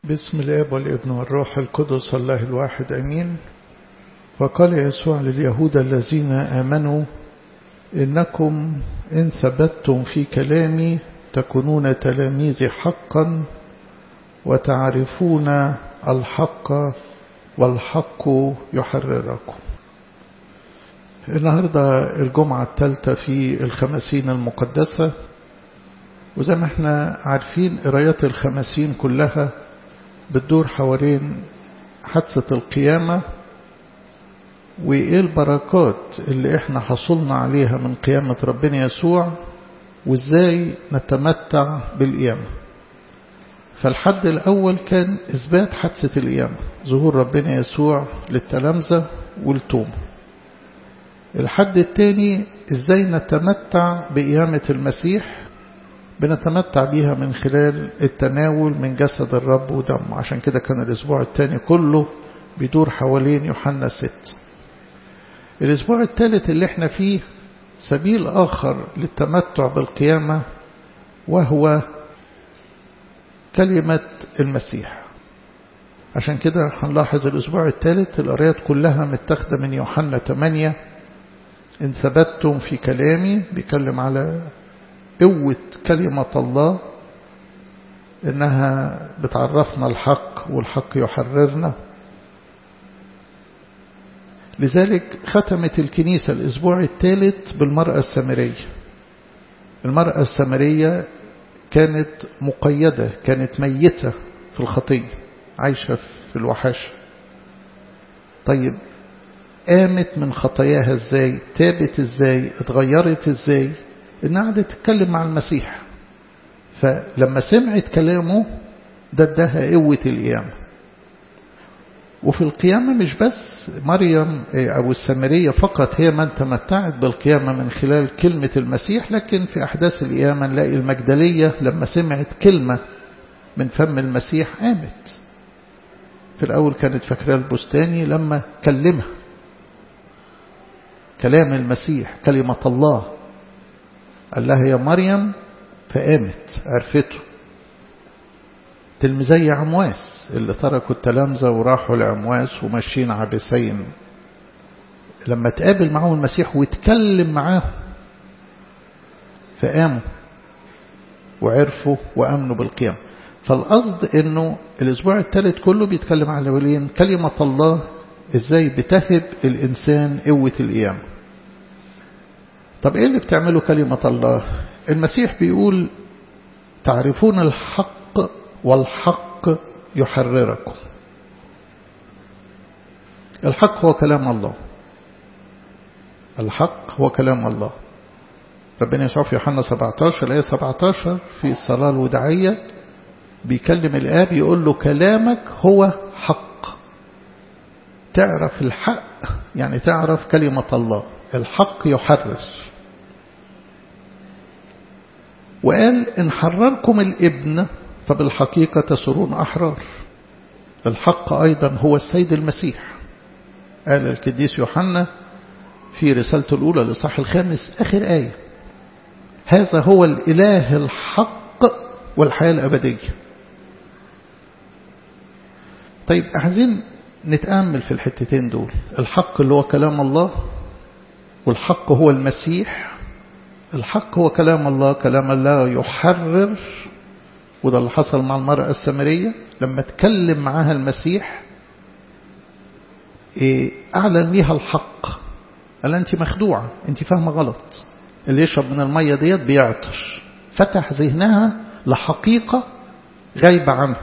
بسم الاب والابن والروح القدس الله الواحد امين وقال يسوع لليهود الذين امنوا انكم ان ثبتتم في كلامي تكونون تلاميذي حقا وتعرفون الحق والحق يحرركم النهاردة الجمعة الثالثة في الخمسين المقدسة وزي ما احنا عارفين قرايات الخمسين كلها بتدور حوالين حادثة القيامة وإيه البركات اللي احنا حصلنا عليها من قيامة ربنا يسوع وإزاي نتمتع بالقيامة فالحد الأول كان إثبات حادثة القيامة ظهور ربنا يسوع للتلامذة والتوبة الحد الثاني إزاي نتمتع بقيامة المسيح بنتمتع بيها من خلال التناول من جسد الرب ودمه عشان كده كان الأسبوع الثاني كله بيدور حوالين يوحنا ست الأسبوع الثالث اللي احنا فيه سبيل آخر للتمتع بالقيامة وهو كلمة المسيح عشان كده هنلاحظ الأسبوع الثالث القرايات كلها متاخدة من يوحنا 8 إن ثبتتم في كلامي بيكلم على قوة كلمة الله إنها بتعرفنا الحق والحق يحررنا لذلك ختمت الكنيسة الأسبوع الثالث بالمرأة السامرية المرأة السامرية كانت مقيدة كانت ميتة في الخطية عايشة في الوحاشة طيب قامت من خطاياها ازاي تابت ازاي اتغيرت ازاي انها قعدت تتكلم مع المسيح فلما سمعت كلامه ده اداها قوة القيامة وفي القيامة مش بس مريم أو السامرية فقط هي من تمتعت بالقيامة من خلال كلمة المسيح لكن في أحداث القيامة نلاقي المجدلية لما سمعت كلمة من فم المسيح قامت في الأول كانت فاكرة البستاني لما كلمها كلام المسيح كلمة الله قال لها يا مريم فقامت عرفته تلميذي عمواس اللي تركوا التلامذة وراحوا لعمواس وماشيين عابسين لما تقابل معهم المسيح ويتكلم معاهم فقاموا وعرفوا وأمنوا بالقيام فالقصد انه الاسبوع الثالث كله بيتكلم على ولين كلمة الله ازاي بتهب الانسان قوة القيامة طب ايه اللي بتعمله كلمة الله المسيح بيقول تعرفون الحق والحق يحرركم الحق هو كلام الله الحق هو كلام الله ربنا يسوع في يوحنا 17 الآية 17 في الصلاة الوداعية بيكلم الآب يقول له كلامك هو حق تعرف الحق يعني تعرف كلمة الله الحق يحرر وقال إن حرركم الابن فبالحقيقة تصيرون أحرار الحق أيضا هو السيد المسيح قال القديس يوحنا في رسالته الأولى لصح الخامس آخر آية هذا هو الإله الحق والحياة الأبدية طيب عايزين نتأمل في الحتتين دول الحق اللي هو كلام الله والحق هو المسيح الحق هو كلام الله كلام الله يحرر وده اللي حصل مع المرأة السامرية لما تكلم معاها المسيح أعلن ليها الحق قال أنت مخدوعة أنت فاهمة غلط اللي يشرب من المية ديت بيعطش فتح ذهنها لحقيقة غايبة عنها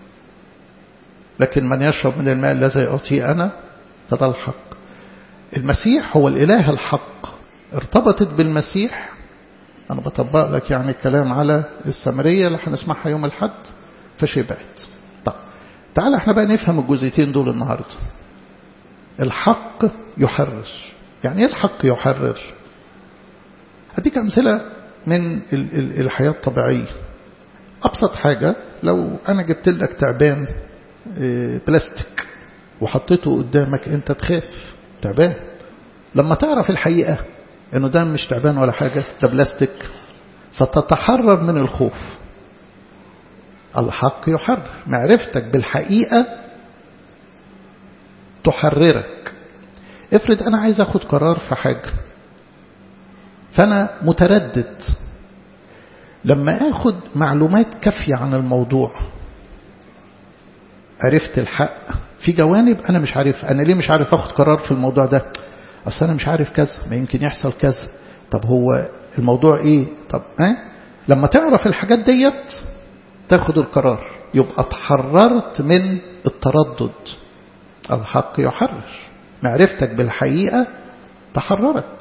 لكن من يشرب من الماء الذي أعطي أنا فده الحق المسيح هو الإله الحق ارتبطت بالمسيح أنا بطبق لك يعني الكلام على السامرية اللي هنسمعها يوم الحد فشبعت طب تعال احنا بقى نفهم الجزئيتين دول النهاردة الحق يحرر يعني ايه الحق يحرر هديك أمثلة من الحياة الطبيعية أبسط حاجة لو أنا جبت لك تعبان بلاستيك وحطيته قدامك أنت تخاف تعبان لما تعرف الحقيقة انه ده مش تعبان ولا حاجة ده بلاستيك ستتحرر من الخوف الحق يحرر معرفتك بالحقيقة تحررك افرض أنا عايز أخد قرار في حاجة فأنا متردد لما أخد معلومات كافية عن الموضوع عرفت الحق في جوانب أنا مش عارف أنا ليه مش عارف أخد قرار في الموضوع ده أصل أنا مش عارف كذا ما يمكن يحصل كذا طب هو الموضوع إيه طب أه؟ لما تعرف الحاجات ديت تاخد القرار يبقى تحررت من التردد الحق يحرر معرفتك بالحقيقة تحررك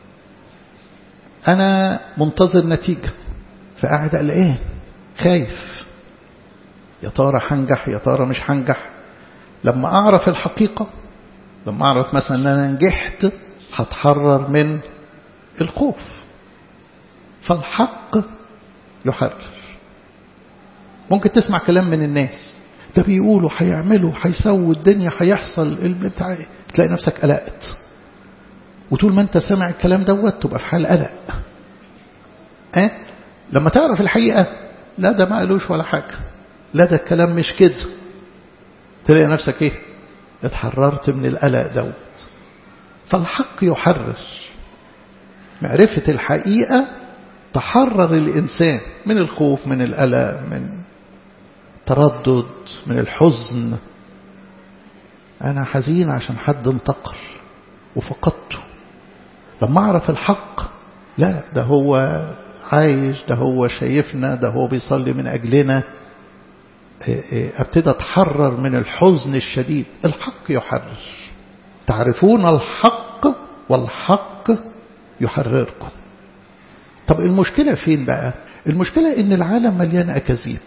أنا منتظر نتيجة فقاعد قلقان خايف يا ترى هنجح يا ترى مش هنجح لما أعرف الحقيقة لما أعرف مثلا أن أنا نجحت هتحرر من الخوف فالحق يحرر ممكن تسمع كلام من الناس ده بيقولوا هيعملوا هيسووا الدنيا هيحصل بتاع تلاقي نفسك قلقت وطول ما انت سامع الكلام دوت تبقى في حال قلق أه؟ لما تعرف الحقيقة لا ده ما قالوش ولا حاجة لا ده الكلام مش كده تلاقي نفسك ايه اتحررت من القلق دوت فالحق يحرر معرفة الحقيقة تحرر الإنسان من الخوف من القلق من تردد من الحزن أنا حزين عشان حد انتقل وفقدته لما أعرف الحق لا ده هو عايش ده هو شايفنا ده هو بيصلي من أجلنا ابتدى اتحرر من الحزن الشديد الحق يحرر تعرفون الحق والحق يحرركم طب المشكلة فين بقى المشكلة ان العالم مليان أكاذيب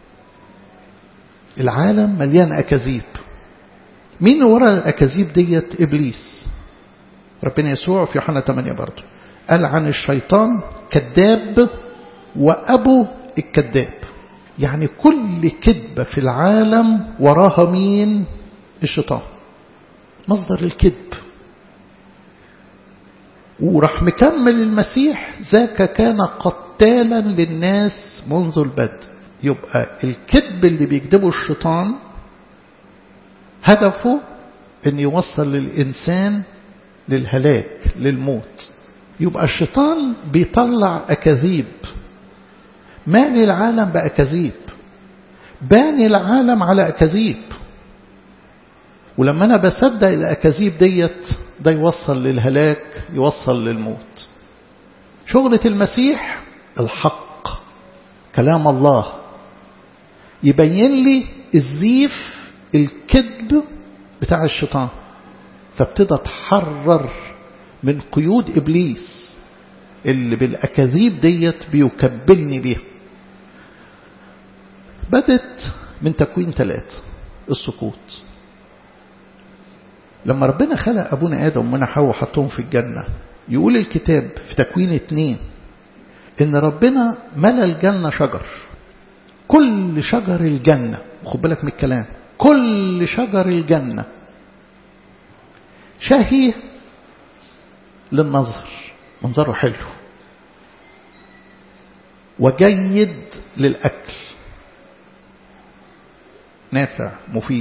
العالم مليان أكاذيب مين ورا الأكاذيب ديت إبليس ربنا يسوع في يوحنا 8 برضه قال عن الشيطان كذاب وأبو الكذاب يعني كل كذبة في العالم وراها مين الشيطان مصدر الكذب وراح مكمل المسيح ذاك كان قتالا للناس منذ البدء يبقى الكذب اللي بيكذبه الشيطان هدفه ان يوصل للإنسان للهلاك للموت يبقى الشيطان بيطلع أكاذيب مالي العالم بأكاذيب باني العالم على أكاذيب ولما أنا بصدق الأكاذيب ديت ده يوصل للهلاك يوصل للموت شغلة المسيح الحق كلام الله يبين لي الزيف الكذب بتاع الشيطان فابتدى اتحرر من قيود إبليس اللي بالأكاذيب ديت بيكبلني بيها بدت من تكوين ثلاثة السقوط لما ربنا خلق أبونا آدم ومنا حواء وحطهم في الجنة يقول الكتاب في تكوين اتنين إن ربنا ملا الجنة شجر كل شجر الجنة خد بالك من الكلام كل شجر الجنة شهي للنظر منظره حلو وجيد للأكل نافع مفيد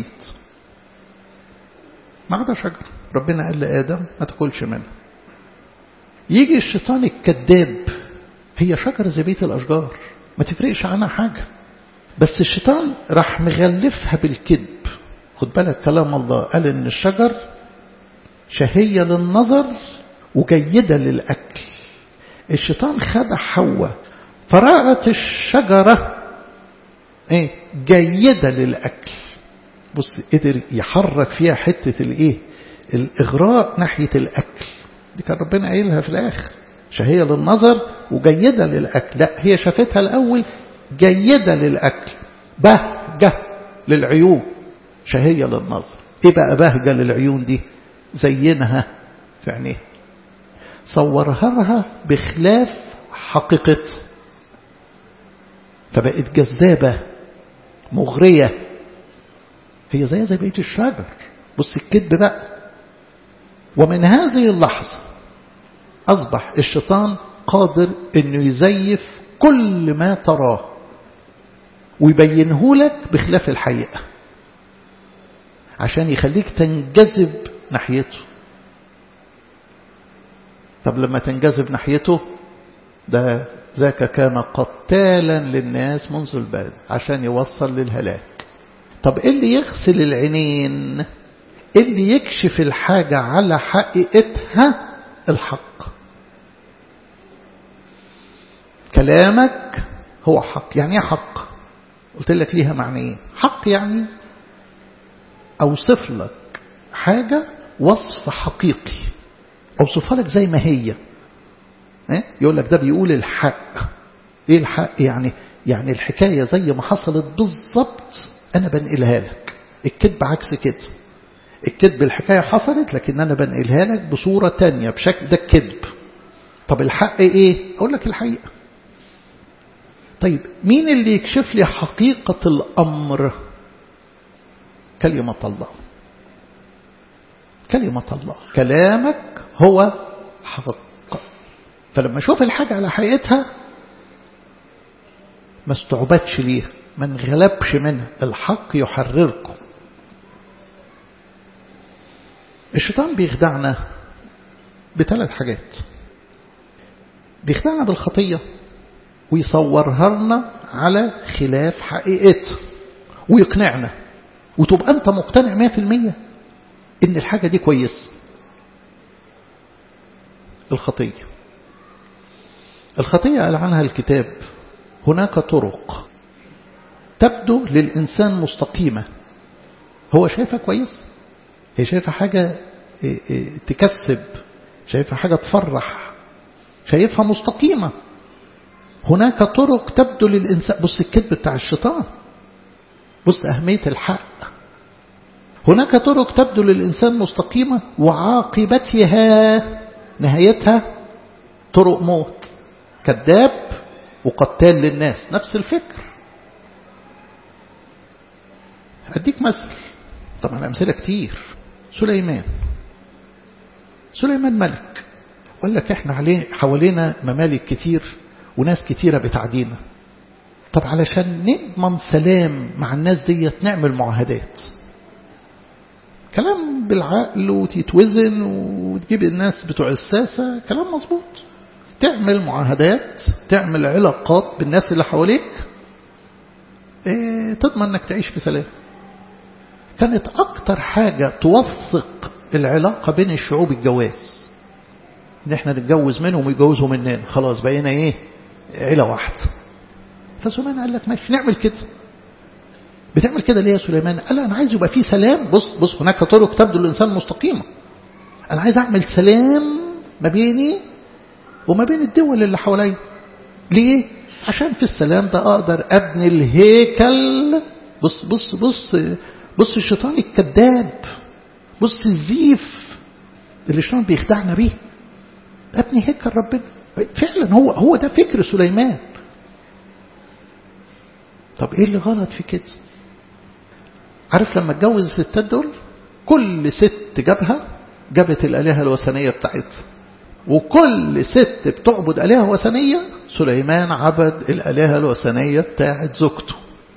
ما عدا شجر ربنا قال لآدم ما تاكلش منه يجي الشيطان الكذاب هي شجرة زي بيت الأشجار ما تفرقش عنها حاجة بس الشيطان راح مغلفها بالكذب خد بالك كلام الله قال ان الشجر شهية للنظر وجيدة للأكل الشيطان خدع حواء فرأت الشجرة ايه جيدة للأكل بص قدر يحرك فيها حتة الايه الإغراء ناحية الأكل دي كان ربنا قايلها في الآخر شهية للنظر وجيدة للأكل لا هي شافتها الأول جيدة للأكل بهجة للعيون شهية للنظر ايه بقى بهجة للعيون دي زينها في عينيها صورها لها بخلاف حقيقتها فبقت جذابة مغرية هي زي زي بقية الشجر بص الكذب بقى ومن هذه اللحظة أصبح الشيطان قادر أنه يزيف كل ما تراه ويبينه لك بخلاف الحقيقة عشان يخليك تنجذب ناحيته طب لما تنجذب ناحيته ده ذاك كان قتالا للناس منذ البدء عشان يوصل للهلاك طب ايه اللي يغسل العينين اللي يكشف الحاجة على حقيقتها الحق كلامك هو حق يعني ايه حق قلت لك ليها معنى ايه حق يعني اوصف لك حاجة وصف حقيقي اوصفها لك زي ما هي إيه؟ يقول لك ده بيقول الحق ايه الحق يعني يعني الحكاية زي ما حصلت بالظبط انا بنقلها لك الكذب عكس كده الكذب الحكاية حصلت لكن انا بنقلها لك بصورة تانية بشكل ده الكذب طب الحق ايه اقول لك الحقيقة طيب مين اللي يكشف لي حقيقة الامر كلمة الله كلمة الله كلامك هو حق فلما اشوف الحاجة على حقيقتها ما استعبدش ليها ما انغلبش منها الحق يحرركم الشيطان بيخدعنا بثلاث حاجات بيخدعنا بالخطية ويصورها لنا على خلاف حقيقتها ويقنعنا وتبقى أنت مقتنع مية في المية إن الحاجة دي كويسة الخطية الخطية قال عنها الكتاب هناك طرق تبدو للإنسان مستقيمة هو شايفها كويس هي شايفها حاجة تكسب شايفها حاجة تفرح شايفها مستقيمة هناك طرق تبدو للإنسان بص الكذب بتاع الشيطان بص أهمية الحق هناك طرق تبدو للإنسان مستقيمة وعاقبتها نهايتها طرق موت كذاب وقتال للناس نفس الفكر أديك مثل طبعا أمثلة كتير سليمان سليمان ملك قال لك احنا عليه حوالينا ممالك كتير وناس كتيرة بتعدينا طب علشان نضمن سلام مع الناس ديت نعمل معاهدات كلام بالعقل وتتوزن وتجيب الناس بتوع الساسة كلام مظبوط تعمل معاهدات تعمل علاقات بالناس اللي حواليك ايه تضمن انك تعيش في سلام كانت اكتر حاجة توثق العلاقة بين الشعوب الجواز ان احنا نتجوز منهم ويجوزوا مننا خلاص بقينا ايه عيلة واحدة فسليمان قال لك ماشي نعمل كده بتعمل كده ليه يا سليمان قال انا عايز يبقى في سلام بص بص هناك طرق تبدو للانسان مستقيمه انا عايز اعمل سلام ما بيني وما بين الدول اللي حواليا ليه عشان في السلام ده اقدر ابني الهيكل بص بص بص بص الشيطان الكذاب بص الزيف اللي الشيطان بيخدعنا بيه ابني هيكل ربنا فعلا هو هو ده فكر سليمان طب ايه اللي غلط في كده عارف لما اتجوز الستات دول كل ست جابها جابت الآلهة الوثنية بتاعتها وكل ست بتعبد آلهة وثنية سليمان عبد الآلهة الوثنية بتاعت زوجته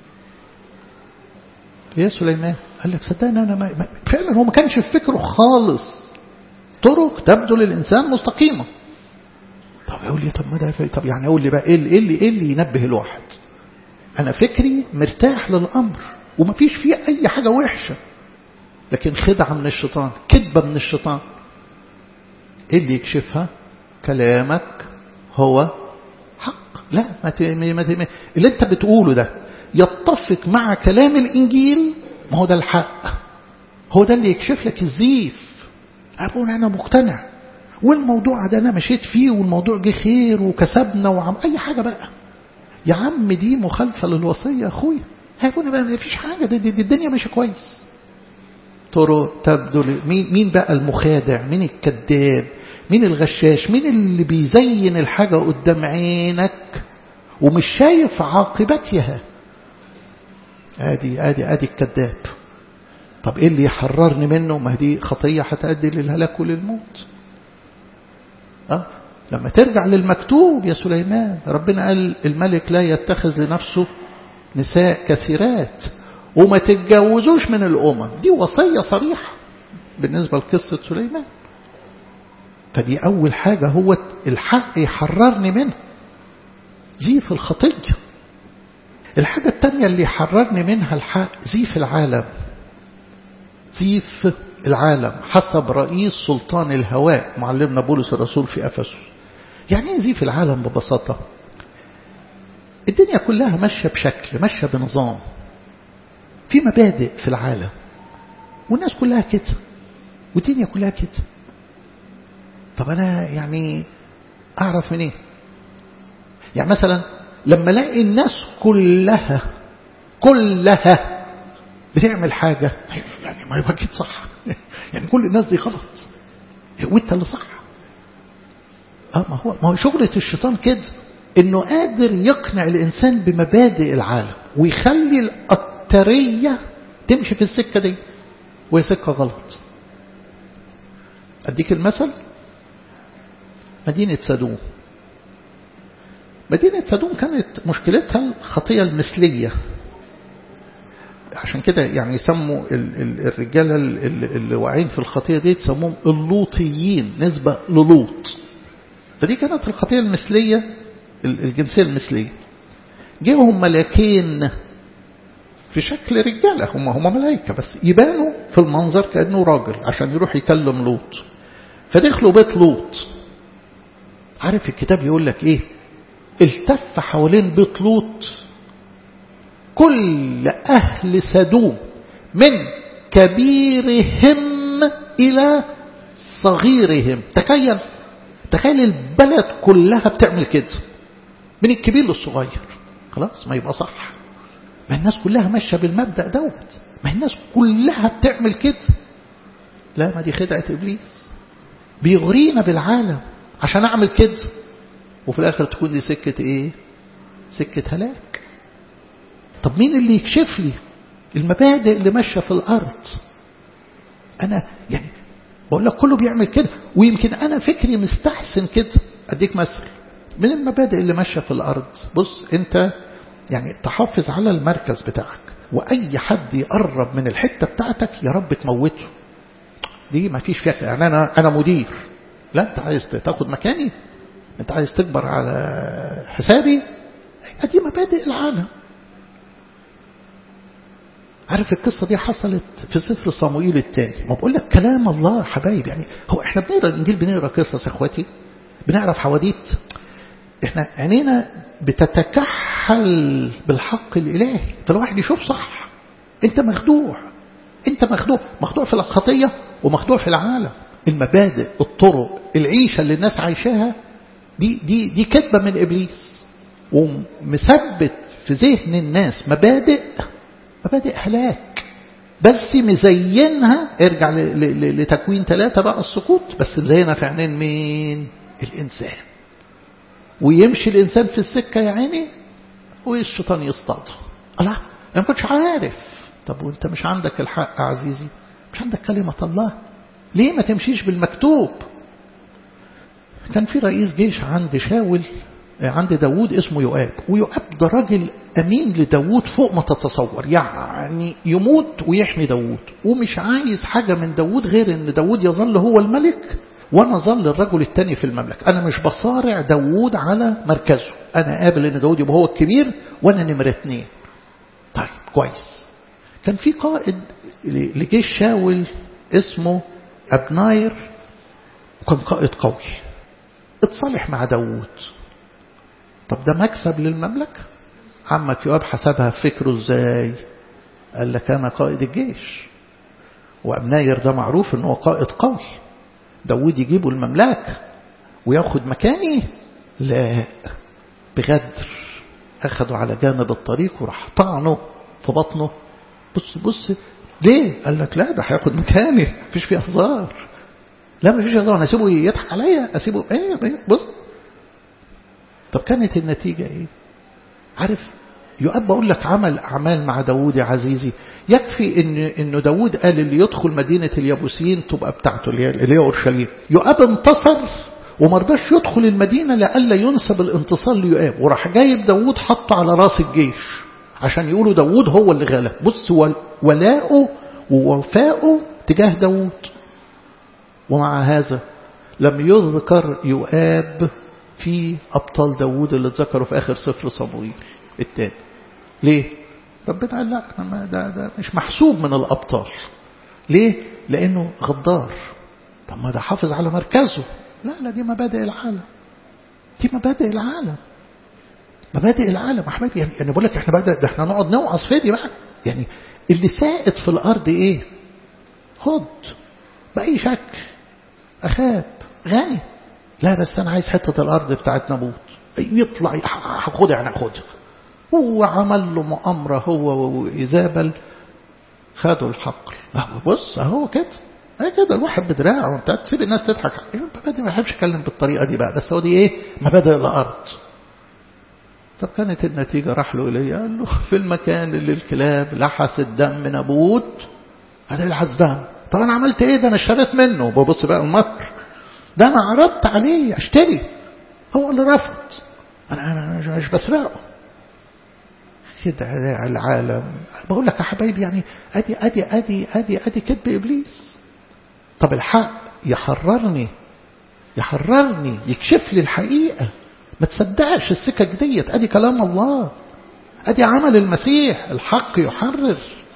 يا سليمان قال لك صدقني أنا ما فعلا هو ما كانش في فكره خالص طرق تبدو للإنسان مستقيمة طب يقول لي طب ما ده طب يعني أقول لي بقى إيه اللي, إيه اللي ينبه الواحد أنا فكري مرتاح للأمر ومفيش فيه أي حاجة وحشة لكن خدعة من الشيطان كذبة من الشيطان إيه اللي يكشفها كلامك هو حق لا ما ت... ما ت... اللي انت بتقوله ده يتفق مع كلام الإنجيل ما هو ده الحق هو ده اللي يكشف لك الزيف أبونا أنا مقتنع والموضوع ده أنا مشيت فيه والموضوع جه خير وكسبنا وعم أي حاجة بقى يا عم دي مخالفة للوصية يا أخويا هيكون بقى ما فيش حاجة دي, دي, دي الدنيا ماشية كويس طرق تبدو مين, مين بقى المخادع مين الكذاب مين الغشاش مين اللي بيزين الحاجة قدام عينك ومش شايف عاقبتها ادي ادي ادي الكذاب طب ايه اللي يحررني منه ما دي خطية هتؤدي للهلاك وللموت اه لما ترجع للمكتوب يا سليمان ربنا قال الملك لا يتخذ لنفسه نساء كثيرات وما تتجوزوش من الأمم دي وصية صريحة بالنسبة لقصة سليمان فدي أول حاجة هو الحق يحررني منها زيف الخطية الحاجة التانية اللي يحررني منها الحق زيف العالم زيف العالم حسب رئيس سلطان الهواء معلمنا بولس الرسول في أفسس يعني ايه زيف العالم ببساطة الدنيا كلها ماشية بشكل ماشية بنظام في مبادئ في العالم والناس كلها كده والدنيا كلها كده طب أنا يعني أعرف من إيه يعني مثلا لما الاقي الناس كلها كلها بتعمل حاجة يعني ما يبقى كده صح يعني كل الناس دي غلط وانت اللي صح اه ما هو ما هو شغلة الشيطان كده انه قادر يقنع الانسان بمبادئ العالم ويخلي الأكترية تمشي في السكة دي وهي سكة غلط اديك المثل مدينة سدوم مدينة سدوم كانت مشكلتها الخطية المثلية عشان كده يعني يسموا الرجالة اللي واقعين في الخطية دي يسموهم اللوطيين نسبة للوط فدي كانت الخطية المثلية الجنسية المثلية جيهم ملاكين في شكل رجالة هم هم ملائكة بس يبانوا في المنظر كأنه راجل عشان يروح يكلم لوط فدخلوا بيت لوط عارف الكتاب يقول لك ايه التف حوالين بيت لوط كل أهل سدوم من كبيرهم إلى صغيرهم تخيل تخيل البلد كلها بتعمل كده من الكبير للصغير خلاص ما يبقى صح ما الناس كلها ماشية بالمبدأ دوت ما الناس كلها بتعمل كده لا ما دي خدعة إبليس بيغرينا بالعالم عشان أعمل كده وفي الآخر تكون دي سكة إيه سكة هلاك طب مين اللي يكشف لي المبادئ اللي ماشية في الأرض أنا يعني بقول لك كله بيعمل كده ويمكن أنا فكري مستحسن كده أديك مثل من المبادئ اللي ماشية في الأرض بص أنت يعني تحافظ على المركز بتاعك وأي حد يقرب من الحتة بتاعتك يا رب تموته دي ما فيش فيها يعني أنا, أنا مدير لا أنت عايز تاخد مكاني أنت عايز تكبر على حسابي دي مبادئ العالم عارف القصة دي حصلت في سفر صموئيل الثاني ما بقول لك كلام الله حبايب يعني هو احنا بنقرا الانجيل بنقرا قصص اخواتي بنعرف حواديت احنا عينينا بتتكحل بالحق الالهي فالواحد يشوف صح انت مخدوع انت مخدوع مخدوع في الخطيه ومخدوع في العالم المبادئ الطرق العيشه اللي الناس عايشاها دي دي دي كذبه من ابليس ومثبت في ذهن الناس مبادئ مبادئ هلاك بس مزينها ارجع لتكوين ثلاثة بقى السقوط بس مزينها في عينين مين الإنسان ويمشي الإنسان في السكة يا عيني والشيطان يصطاده الله أنا ما كنتش عارف طب وانت مش عندك الحق عزيزي مش عندك كلمة الله ليه ما تمشيش بالمكتوب كان في رئيس جيش عند شاول عند داوود اسمه يؤاب ويؤاب ده راجل أمين لداوود فوق ما تتصور يعني يموت ويحمي داوود ومش عايز حاجة من داوود غير ان داوود يظل هو الملك وانا ظل الرجل التاني في المملكة انا مش بصارع داوود على مركزه انا قابل ان داوود يبقى هو الكبير وانا نمرة اتنين طيب كويس كان في قائد لجيش شاول اسمه أبناير وكان قائد قوي اتصالح مع داوود طب ده مكسب للمملكة عمك يؤاب حسبها في فكره ازاي قال لك انا قائد الجيش وابناير ده معروف ان هو قائد قوي داود يجيبه المملكة وياخد مكاني لا بغدر اخده على جانب الطريق وراح طعنه في بطنه بص بص ليه قال لك لا ده هياخد مكاني مفيش فيه هزار لا مفيش هزار انا اسيبه يضحك عليا اسيبه ايه بص طب كانت النتيجة ايه عارف يؤب بقول لك عمل أعمال مع داوود يا عزيزي يكفي إن إنه داوود قال اللي يدخل مدينة اليابوسيين تبقى بتاعته اللي هي اللي هي أورشليم يؤاب انتصر وما رضاش يدخل المدينة لألا ينسب الانتصار ليؤاب وراح جايب داوود حطه على راس الجيش عشان يقولوا داود هو اللي غلب بص ولاؤه ووفاؤه تجاه داود ومع هذا لم يذكر يؤاب في أبطال داود اللي اتذكروا في آخر سفر صموئيل التاني ليه؟ ربنا قال لا ما ده, ده مش محسوب من الأبطال ليه؟ لأنه غدار طب ما ده حافظ على مركزه لا لا دي مبادئ العالم دي مبادئ العالم مبادئ العالم يا حبايبي يعني, يعني بقول لك احنا بقى ده احنا نقعد نوعظ في دي بقى يعني اللي سائد في الارض ايه خد باي شكل اخاب غني لا بس انا عايز حته الارض بتاعت نابوت يطلع هاخدها يعني هاخدها هو عمل له مؤامره هو وايزابل خدوا الحقل بص اهو كده ايه كده الواحد بدراعه وانت تسيب الناس تضحك مبادئ ما بحبش اتكلم بالطريقه دي بقى بس هو دي ايه مبادئ الارض طب كانت النتيجة راح له إليه قال له في المكان اللي الكلاب لحست دم نابوت هذا يلحس دم طب أنا عملت إيه ده أنا اشتريت منه ببص بقى المكر ده أنا عرضت عليه أشتري هو اللي رفض أنا أنا مش بسرقه كده العالم بقول لك يا حبايبي يعني أدي أدي أدي أدي أدي كذب إبليس طب الحق يحررني يحررني يكشف لي الحقيقة ما تصدقش السكك ديت ادي كلام الله ادي عمل المسيح الحق يحرر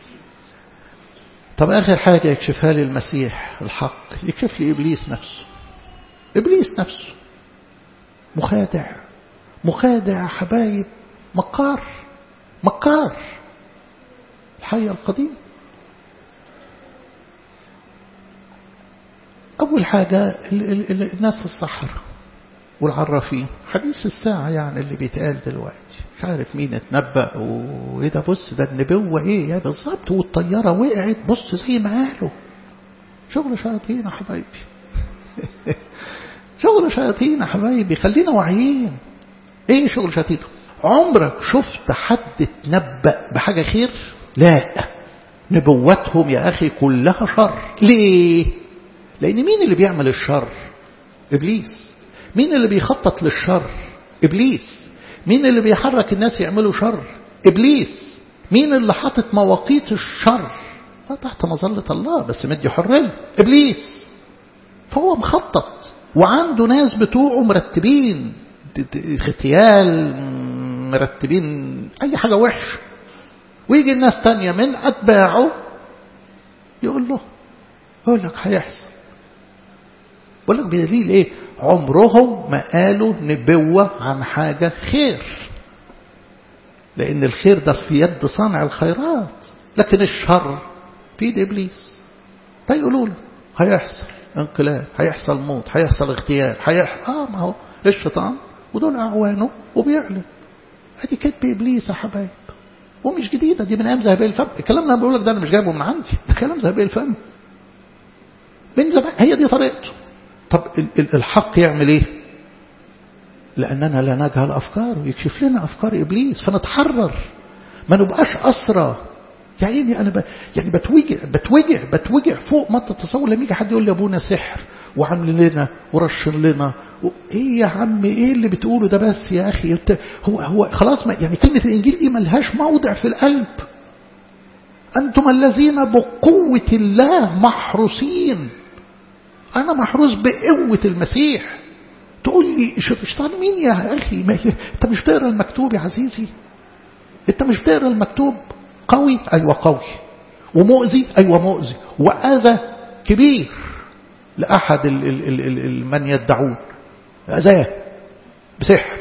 طب اخر حاجة يكشفها لي المسيح الحق يكشف لي ابليس نفسه ابليس نفسه مخادع مخادع يا حبايب مكار مكار الحي القديم أول حاجة الناس الصحراء والعرافين حديث الساعة يعني اللي بيتقال دلوقتي مش عارف مين اتنبأ وايه ده بص ده النبوة ايه يا بالظبط والطيارة وقعت بص زي ما قالوا شغل شياطين يا حبايبي شغل شياطين يا حبايبي خلينا واعيين ايه شغل شياطين عمرك شفت حد اتنبأ بحاجة خير لا نبوتهم يا أخي كلها شر ليه لأن مين اللي بيعمل الشر إبليس مين اللي بيخطط للشر إبليس مين اللي بيحرك الناس يعملوا شر إبليس مين اللي حاطط مواقيت الشر تحت مظلة الله بس مدي حرية إبليس فهو مخطط وعنده ناس بتوعه مرتبين اغتيال مرتبين أي حاجة وحش ويجي الناس تانية من أتباعه يقول له يقول لك هيحصل بقول لك بدليل ايه عمرهم ما قالوا نبوة عن حاجة خير لأن الخير ده في يد صانع الخيرات لكن الشر في يد إبليس فيقولوا له هيحصل انقلاب هيحصل موت هيحصل اغتيال هيحصل اه ما هو الشيطان ودول أعوانه وبيعلن ادي كذب إبليس يا حبايب ومش جديدة دي من أيام ذهبية الفم الكلام اللي أنا بقول لك ده أنا مش جايبه من عندي ده كلام ذهبية الفم من زمان هي دي طريقته طب الحق يعمل ايه لأننا لا نجهل أفكاره يكشف لنا أفكار إبليس فنتحرر ما نبقاش أسرى يعني أنا ب... يعني بتوجع بتوجع بتوجع فوق ما تتصور لما يجي حد يقول لي أبونا سحر وعامل لنا ورشر لنا و... إيه يا عم إيه اللي بتقوله ده بس يا أخي هو هو خلاص ما يعني كلمة الإنجيل دي ملهاش موضع في القلب أنتم الذين بقوة الله محروسين أنا محروس بقوة المسيح تقول لي شيطان مين يا أخي ما أنت مش بتقرأ المكتوب يا عزيزي أنت مش بتقرأ المكتوب قوي أيوة قوي ومؤذي أيوة مؤذي وأذى كبير لأحد ال ال ال ال ال من يدعون أذاه بسحر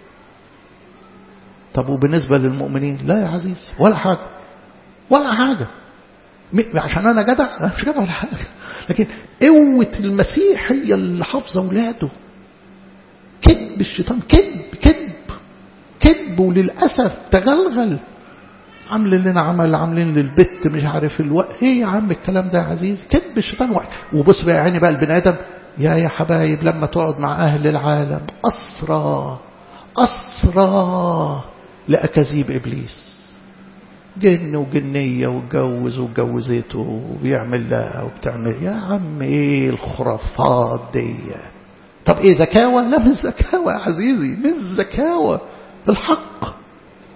طب وبالنسبة للمؤمنين لا يا عزيزي ولا حاجة ولا حاجة عشان أنا جدع مش جدع ولا حاجة لكن قوة المسيح هي اللي حافظة أولاده كذب الشيطان كذب كذب كذب وللأسف تغلغل عاملين لنا عمل عاملين للبت مش عارف الوقت ايه يا عم الكلام ده يا عزيزي كذب الشيطان واحد وبص بقى عيني بقى البني ادم يا يا حبايب لما تقعد مع اهل العالم اسرى اسرى لاكاذيب ابليس جن وجنية واتجوز واتجوزته وبيعمل لها وبتعمل يا عم ايه الخرافات دي طب ايه زكاوة لا مش زكاوة يا عزيزي مش زكاوة الحق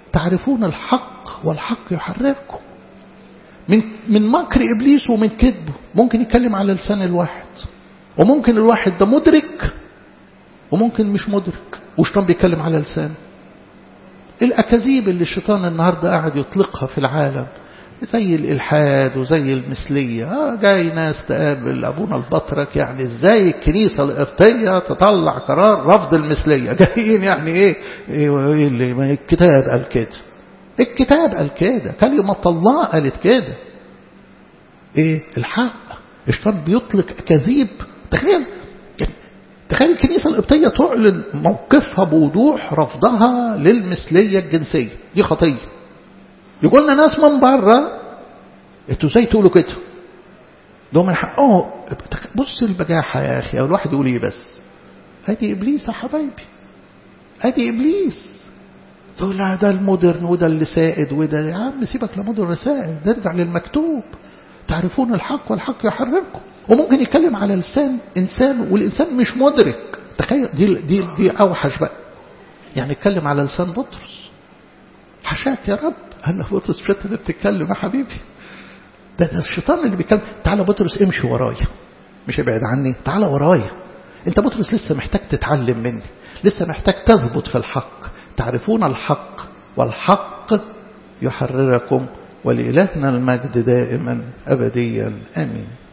تعرفون الحق والحق يحرركم من من مكر ابليس ومن كذبه ممكن يتكلم على لسان الواحد وممكن الواحد ده مدرك وممكن مش مدرك والشيطان بيتكلم على لسانه الأكاذيب اللي الشيطان النهاردة قاعد يطلقها في العالم زي الإلحاد وزي المثلية آه جاي ناس تقابل أبونا البطرك يعني إزاي الكنيسة القبطية تطلع قرار رفض المثلية جايين يعني إيه, إيه اللي ما الكتاب قال كده الكتاب قال كده كلمة الله قالت كده إيه الحق الشيطان بيطلق أكاذيب تخيل تخيل الكنيسة القبطية تعلن موقفها بوضوح رفضها للمثلية الجنسية دي خطية يقول لنا ناس من بره انتوا ازاي تقولوا كده ده من حقهم بص البجاحة يا أخي أو الواحد يقول إيه بس هذه إبليس يا حبايبي هذه إبليس تقول لا ده المودرن وده اللي سائد وده يا عم سيبك لمودرن سائد نرجع للمكتوب تعرفون الحق والحق يحرركم وممكن يتكلم على لسان إنسان والإنسان مش مدرك تخيل دي, دي, دي أوحش بقى يعني يتكلم على لسان بطرس حشاك يا رب أنا بطرس مش اللي بتتكلم يا حبيبي ده, ده الشيطان اللي بيتكلم تعالى بطرس امشي ورايا مش ابعد عني تعالى ورايا انت بطرس لسه محتاج تتعلم مني لسه محتاج تثبت في الحق تعرفون الحق والحق يحرركم ولإلهنا المجد دائما أبديا آمين